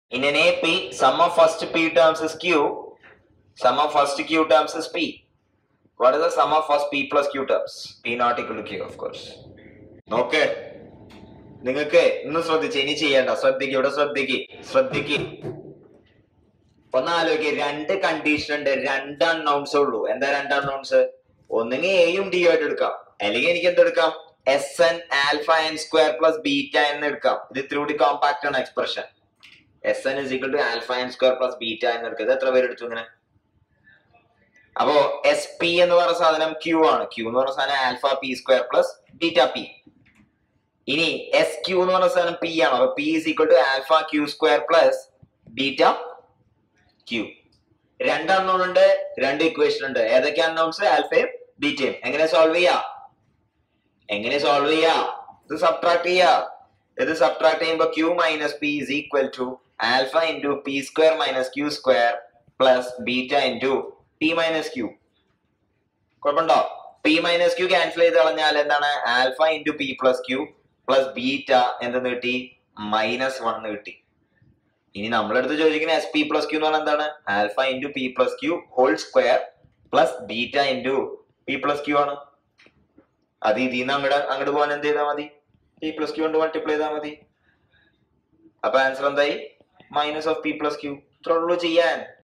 In an AP, sum of first P terms is Q, sum of first Q terms is P. What is the sum of first P plus Q terms? P not equal to Q, of course. Okay. നിങ്ങൾക്ക് ഇന്ന് ശ്രദ്ധിച്ച് ഇനി ചെയ്യണ്ട ശ്രദ്ധിക്ക് ഇവിടെ ശ്രദ്ധിക്ക് ശ്രദ്ധിക്ക് ഒന്ന് ആലോചിക്കുക രണ്ട് condition ഉണ്ട് രണ്ട് അൺനൗൺസ് ഉള്ളൂ എന്താ രണ്ട് അൺനൗൺസ് ഒന്നെങ്കിൽ എയും ഡിയും ആയിട്ട് എടുക്കാം അല്ലെങ്കിൽ എനിക്ക് എന്തെടുക്കാം S N alpha N square plus beta എന്ന് എടുക്കാം ഇത് ഇത്തിരി കൂടി കോമ്പാക്ട് ആണ് expression S N is equal to alpha N square plus beta എന്ന് എടുക്കുക ഇത് എത്ര പേര് എടുത്തു ഇങ്ങനെ അപ്പോ എസ് പി എന്ന് പറയുന്ന സാധനം ക്യൂ ആണ് ക്യൂ എന്ന് പറയുന്ന സാധനം alpha P square plus beta P ഇനി എസ് ക്യൂ എന്ന് പറയുന്ന സാധനം പി ആണ് അപ്പൊ P is equal to alpha Q square plus beta Q രണ്ട് അൺനോൺ ഉണ്ട് രണ്ട് ഇക്വേഷൻ ഉണ്ട് ഏതൊക്കെ അൺനോൺസ് ആൽഫയും ബീറ്റയും എങ്ങനെ സോൾവ് ചെയ്യാ എങ്ങനെ സോൾവ് ചെയ്യാ ഇത് സബ്ട്രാക്ട് ചെയ്യാ ഇത് സബ്ട്രാക്ട് ചെയ്യുമ്പോ Q minus P is equal to alpha into P square minus Q square plus beta into P minus Q കുഴപ്പമുണ്ടോ പി മൈനസ് ക്യൂ ക്യാൻസൽ ചെയ്ത് കളഞ്ഞാൽ എന്താണ് alpha into P plus Q plus beta എന്തെന്ന് കിട്ടി minus one കിട്ടി ഇനി നമ്മളെടുത്ത് ചോദിക്കുന്ന എസ് പി പ്ലസ് ക്യൂ എന്ന് പറഞ്ഞാൽ എന്താണ് alpha into P plus Q whole square plus beta into P plus Q ആണ് അത് ഇതിൽ നിന്ന് അങ്ങോട്ട് അങ്ങോട്ട് പോകാൻ എന്ത് ചെയ്താൽ മതി പി പ്ലസ് ക്യൂ കൊണ്ട് മൾട്ടിപ്ലൈ ചെയ്താൽ മതി അപ്പൊ ആൻസർ എന്തായി minus of P plus Q ഇത്ര ഉള്ളൂ ചെയ്യാൻ